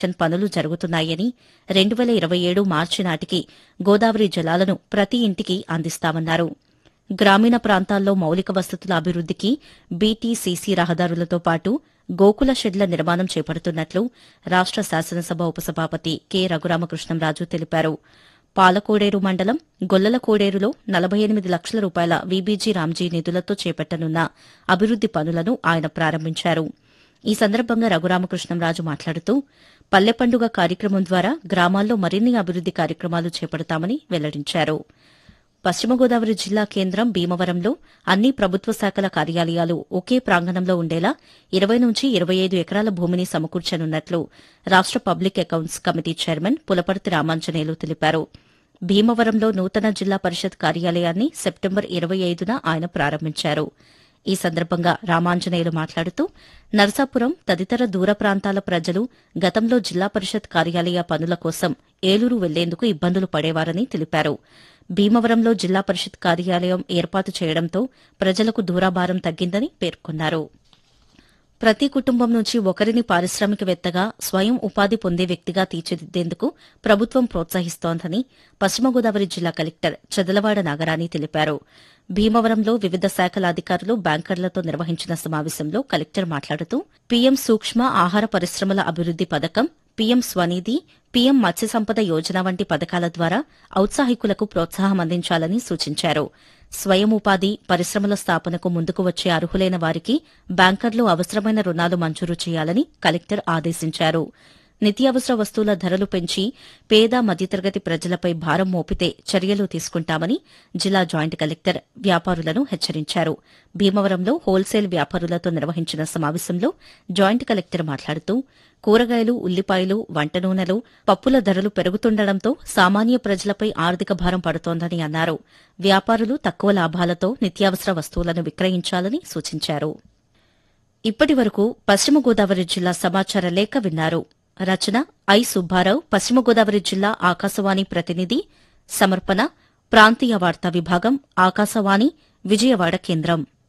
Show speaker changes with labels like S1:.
S1: పనులు జరుగుతున్నాయని రెండు వేల ఇరవై ఏడు మార్చి నాటికి గోదావరి జలాలను ప్రతి ఇంటికి అందిస్తామన్నారు గ్రామీణ ప్రాంతాల్లో మౌలిక వసతుల అభివృద్దికి బీటీసీసీ రహదారులతో పాటు గోకుల షెడ్ల నిర్మాణం చేపడుతున్నట్లు రాష్ట శాసనసభ ఉపసభాపతి కె రఘురామకృష్ణంరాజు తెలిపారు పాలకోడేరు మండలం గొల్లల కోడేరులో నలభై ఎనిమిది లక్షల రూపాయల వీబీజీ రామ్జీ నిధులతో చేపట్టనున్న అభివృద్ది పనులను ఆయన ప్రారంభించారు ఈ సందర్భంగా రఘురామకృష్ణంరాజు మాట్లాడుతూ పల్లె పండుగ కార్యక్రమం ద్వారా గ్రామాల్లో మరిన్ని అభివృద్ది కార్యక్రమాలు చేపడతామని వెల్లడించారు పశ్చిమ గోదావరి జిల్లా కేంద్రం భీమవరంలో అన్ని ప్రభుత్వ శాఖల కార్యాలయాలు ఒకే ప్రాంగణంలో ఉండేలా ఇరవై నుంచి ఇరవై ఐదు ఎకరాల భూమిని సమకూర్చనున్నట్లు రాష్ట public accounts committee chairman Pulaparthi Ramanjaneyulu తెలిపారు భీమవరంలో నూతన జిల్లా పరిషత్ కార్యాలయాన్ని సెప్టెంబర్ ఇరవై ఐదున ఆయన ప్రారంభించారు ఈ సందర్భంగా రామాంజనేయులు మాట్లాడుతూ నరసాపురం తదితర దూర ప్రాంతాల ప్రజలు గతంలో జిల్లా పరిషత్ కార్యాలయ పనుల కోసం ఏలూరు వెళ్లేందుకు ఇబ్బందులు పడేవారని తెలిపారు భీమవరంలో జిల్లా పరిషత్ కార్యాలయం ఏర్పాటు చేయడంతో ప్రజలకు దూరాభారం తగ్గిందని పేర్కొన్నారు ప్రతి కుటుంబం నుంచి ఒకరిని పారిశ్రామికవేత్తగా స్వయం ఉపాధి పొందే వ్యక్తిగా తీర్చిదిద్దేందుకు ప్రభుత్వం ప్రోత్సహిస్తోందని పశ్చిమ గోదావరి జిల్లా కలెక్టర్ చదలవాడ నాగరాణి తెలిపారు భీమవరంలో వివిధ శాఖల అధికారులు బ్యాంకర్లతో నిర్వహించిన సమావేశంలో కలెక్టర్ మాట్లాడుతూ పీఎం సూక్ష్మ ఆహార పరిశ్రమల అభివృద్ది పథకం పీఎం స్వనిధి పీఎం మత్స్య సంపద యోజన వంటి పథకాల ద్వారా ఔత్సాహికులకు ప్రోత్సాహం అందించాలని సూచించారు స్వయం ఉపాధి పరిశ్రమల స్థాపనకు ముందుకు వచ్చే అర్హులైన వారికి బ్యాంకర్లు అవసరమైన రుణాలు మంజూరు చేయాలని కలెక్టర్ ఆదేశించారు నిత్యావసర వస్తువుల ధరలు పెంచి పేద మధ్యతరగతి ప్రజలపై భారం మోపితే చర్యలు తీసుకుంటామని జిల్లా జాయింట్ కలెక్టర్ వ్యాపారులను హెచ్చరించారు భీమవరంలో హోల్సేల్ వ్యాపారులతో నిర్వహించిన సమావేశంలో జాయింట్ కలెక్టర్ మాట్లాడుతూ కూరగాయలు ఉల్లిపాయలు వంట నూనెలు పప్పుల ధరలు పెరుగుతుండటంతో సామాన్య ప్రజలపై ఆర్థిక భారం పడుతోందని అన్నారు వ్యాపారులు తక్కువ లాభాలతో నిత్యావసర వస్తువులను విక్రయించాలని సూచించారు ఇప్పటి వరకు పశ్చిమ గోదావరి జిల్లా సమాచార లేఖ విన్నారు రచన ఐ సుబ్బారావు పశ్చిమ గోదావరి జిల్లా ఆకాశవాణి ప్రతినిధి సమర్పణ ప్రాంతీయ వార్తా విభాగం ఆకాశవాణి విజయవాడ కేంద్రం